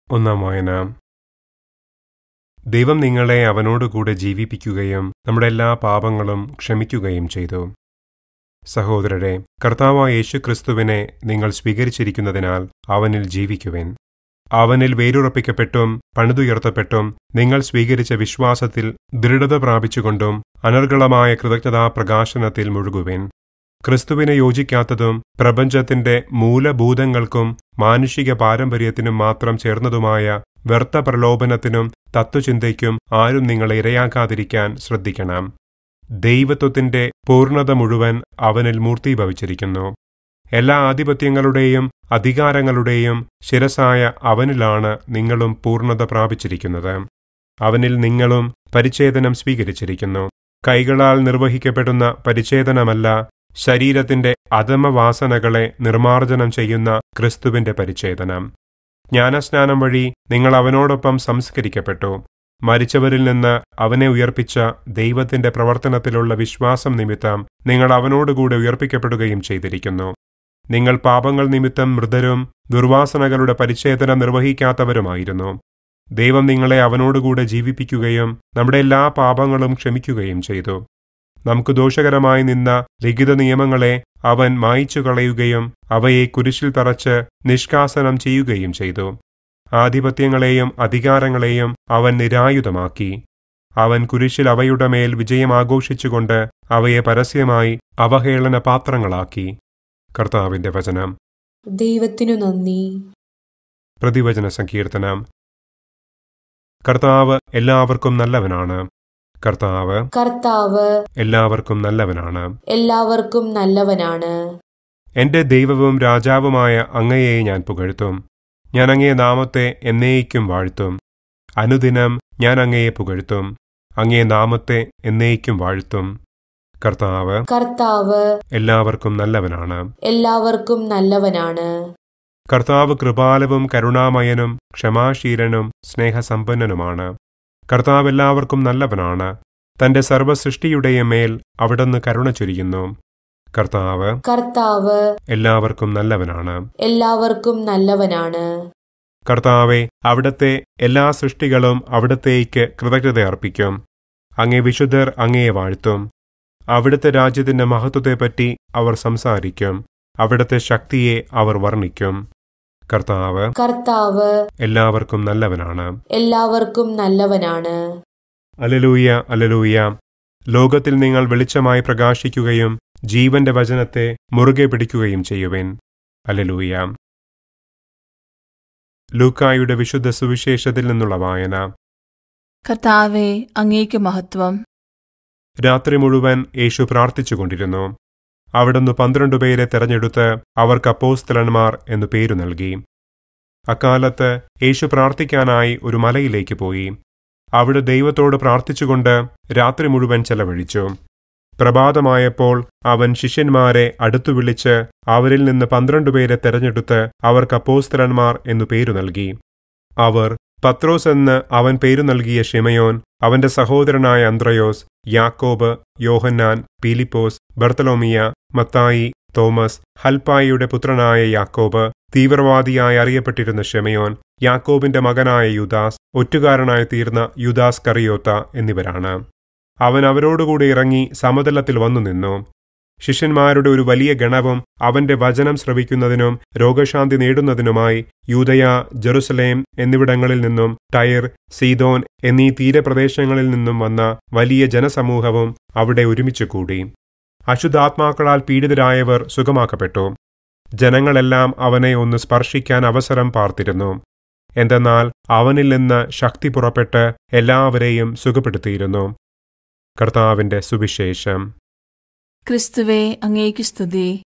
ഒന്നാം വായന ദൈവം നിങ്ങളെ അവനോടുകൂടെ ജീവിപ്പിക്കുകയും നമ്മുടെ എല്ലാ പാപങ്ങളും ക്ഷമിക്കുകയും ചെയ്തു സഹോദരരെ കർത്താവായ യേശുക്രിസ്തുവിനെ നിങ്ങൾ സ്വീകരിച്ചിരിക്കുന്നതിനാൽ അവനിൽ ജീവിക്കുവിൻ അവനിൽ വേരുറപ്പിക്കപ്പെട്ടും പണിതുയർത്തപ്പെട്ടും നിങ്ങൾ സ്വീകരിച്ച വിശ്വാസത്തിൽ ദൃഢത പ്രാപിച്ചുകൊണ്ടും അനർഗളമായ കൃതജ്ഞതാ പ്രകാശനത്തിൽ മുഴുകുവിൻ ക്രിസ്തുവിനെ യോജിക്കാത്തതും പ്രപഞ്ചത്തിന്റെ മൂലഭൂതങ്ങൾക്കും മാനുഷിക പാരമ്പര്യത്തിനും മാത്രം ചേർന്നതുമായ വ്യർത്ഥ പ്രലോഭനത്തിനും തത്വചിന്തയ്ക്കും ആരും നിങ്ങളെ ഇരയാക്കാതിരിക്കാൻ ശ്രദ്ധിക്കണം ദൈവത്വത്തിന്റെ പൂർണ്ണത മുഴുവൻ അവനിൽ മൂർത്തീഭവിച്ചിരിക്കുന്നു എല്ലാ ആധിപത്യങ്ങളുടെയും അധികാരങ്ങളുടെയും ശിരസായ അവനിലാണ് നിങ്ങളും പൂർണ്ണത പ്രാപിച്ചിരിക്കുന്നത് അവനിൽ നിങ്ങളും പരിച്ഛേദനം സ്വീകരിച്ചിരിക്കുന്നു കൈകളാൽ നിർവഹിക്കപ്പെടുന്ന പരിച്ഛേദനമല്ല ശരീരത്തിന്റെ അധമവാസനകളെ നിർമാർജനം ചെയ്യുന്ന ക്രിസ്തുവിന്റെ പരിച്ഛേദനം ജ്ഞാനസ്നാനം വഴി നിങ്ങൾ അവനോടൊപ്പം സംസ്കരിക്കപ്പെട്ടു മരിച്ചവരിൽ നിന്ന് അവനെ ഉയർപ്പിച്ച ദൈവത്തിന്റെ പ്രവർത്തനത്തിലുള്ള വിശ്വാസം നിമിത്തം നിങ്ങൾ അവനോടുകൂടെ ഉയർപ്പിക്കപ്പെടുകയും ചെയ്തിരിക്കുന്നു നിങ്ങൾ പാപങ്ങൾ നിമിത്തം മൃതരും ദുർവാസനകളുടെ പരിച്ഛേദനം നിർവഹിക്കാത്തവരുമായിരുന്നു ദൈവം നിങ്ങളെ അവനോടുകൂടെ ജീവിപ്പിക്കുകയും നമ്മുടെ എല്ലാ പാപങ്ങളും ക്ഷമിക്കുകയും ചെയ്തു നമുക്ക് ദോഷകരമായി നിന്ന ലിഖിത നിയമങ്ങളെ അവൻ മായിച്ചു കളയുകയും അവയെ കുരിശിൽ തറച്ച് നിഷ്കാസനം ചെയ്യുകയും ചെയ്തു ആധിപത്യങ്ങളെയും അധികാരങ്ങളെയും അവൻ നിരായുധമാക്കി അവൻ കുരിശിൽ അവയുടെ മേൽ വിജയം ആഘോഷിച്ചുകൊണ്ട് അവയെ പരസ്യമായി അവഹേളന പാത്രങ്ങളാക്കി കർത്താവിന്റെ വചനം ദൈവത്തിനു നന്ദി പ്രതിവചന സങ്കീർത്തനം കർത്താവ് എല്ലാവർക്കും നല്ലവനാണ് കർത്താവ് കർത്താവ് എല്ലാവർക്കും നല്ലവനാണ് എല്ലാവർക്കും നല്ലവനാണ് എന്റെ ദൈവവും രാജാവുമായ അങ്ങയെ ഞാൻ പുകഴ്ത്തും ഞാൻ അങ്ങയെ നാമത്തെ എന്നേക്കും വാഴ്ത്തും അനുദിനം ഞാൻ അങ്ങയെ പുകഴ്ത്തും അങ്ങേ നാമത്തെ എന്നേക്കും വാഴ്ത്തും കർത്താവ് കർത്താവ് എല്ലാവർക്കും നല്ലവനാണ് എല്ലാവർക്കും നല്ലവനാണ് കർത്താവ് കൃപാലവും കരുണാമയനും ക്ഷമാശീലനും സ്നേഹസമ്പന്നനുമാണ് കർത്താവ് എല്ലാവർക്കും നല്ലവനാണ് തന്റെ സർവ്വസൃഷ്ടിയുടെ മേൽ അവിടുന്ന് കരുണ ചൊരിയുന്നു കർത്താവ് കർത്താവ് എല്ലാവർക്കും നല്ലവനാണ് എല്ലാവർക്കും നല്ലവനാണ് കർത്താവെ അവിടത്തെ എല്ലാ സൃഷ്ടികളും അവിടത്തേക്ക് കൃതജ്ഞത അർപ്പിക്കും അങ്ങേ വിശുദ്ധർ അങ്ങയെ വാഴ്ത്തും അവിടുത്തെ രാജ്യത്തിന്റെ മഹത്വത്തെപ്പറ്റി അവർ സംസാരിക്കും അവിടുത്തെ ശക്തിയെ അവർ വർണ്ണിക്കും കർത്താവ് കർത്താവ് എല്ലാവർക്കും നല്ലവനാണ് എല്ലാവർക്കും നല്ലവനാണ് അലലൂയ അലലൂയ ലോകത്തിൽ നിങ്ങൾ വെളിച്ചമായി പ്രകാശിക്കുകയും ജീവന്റെ വചനത്തെ മുറുകെ പിടിക്കുകയും ചെയ്യുവിൻ അലലൂയ ലൂക്കായുടെ വിശുദ്ധ സുവിശേഷത്തിൽ നിന്നുള്ള വായന കർത്താവെ അങ്ങേക്ക് മഹത്വം രാത്രി മുഴുവൻ യേശു പ്രാർത്ഥിച്ചുകൊണ്ടിരുന്നു അവിടുന്ന് പന്ത്രണ്ട് പേരെ തെരഞ്ഞെടുത്ത് അവർക്ക് അപ്പോസ്തലന്മാർ എന്നു പേരു നൽകി അക്കാലത്ത് യേശു പ്രാർത്ഥിക്കാനായി ഒരു മലയിലേക്ക് പോയി അവിടെ ദൈവത്തോട് പ്രാർത്ഥിച്ചുകൊണ്ട് രാത്രി മുഴുവൻ ചെലവഴിച്ചു പ്രഭാതമായപ്പോൾ അവൻ ശിഷ്യന്മാരെ അടുത്തു വിളിച്ച് അവരിൽ നിന്ന് പന്ത്രണ്ട് പേരെ തെരഞ്ഞെടുത്ത് അവർക്ക് അപ്പോസ്തലന്മാർ എന്നു പേരു നൽകി അവർ പത്രോസ് എന്ന് അവൻ പേരു നൽകിയ ഷിമയോൻ അവന്റെ സഹോദരനായ അന്ത്രയോസ് യാക്കോബ് യോഹന്നാൻ പീലിപ്പോസ് ബർത്തലോമിയ മത്തായി തോമസ് ഹൽപ്പായിയുടെ പുത്രനായ യാക്കോബ് തീവ്രവാദിയായി അറിയപ്പെട്ടിരുന്ന ഷെമയോൻ യാക്കോബിന്റെ മകനായ യുദാസ് ഒറ്റുകാരനായി തീർന്ന യുദാസ് കറിയോത്ത എന്നിവരാണ് അവൻ അവരോടുകൂടി ഇറങ്ങി സമതലത്തിൽ വന്നു നിന്നു ശിഷ്യന്മാരുടെ ഒരു വലിയ ഗണവും അവന്റെ വചനം ശ്രവിക്കുന്നതിനും രോഗശാന്തി നേടുന്നതിനുമായി യൂതയ ജെറുസലേം എന്നിവിടങ്ങളിൽ നിന്നും ടയർ സീതോൻ എന്നീ തീരപ്രദേശങ്ങളിൽ നിന്നും വന്ന വലിയ ജനസമൂഹവും അവിടെ ഒരുമിച്ച് കൂടി അശുദ്ധാത്മാക്കളാൽ പീഡിതരായവർ സുഖമാക്കപ്പെട്ടു ജനങ്ങളെല്ലാം അവനെ ഒന്ന് സ്പർശിക്കാൻ അവസരം പാർത്തിരുന്നു എന്തെന്നാൽ അവനിൽ നിന്ന് ശക്തി പുറപ്പെട്ട് എല്ലാവരെയും സുഖപ്പെടുത്തിയിരുന്നു കർത്താവിന്റെ സുവിശേഷം ക്രിസ്തുവെ അങ്ങേക്ക് സ്തുതി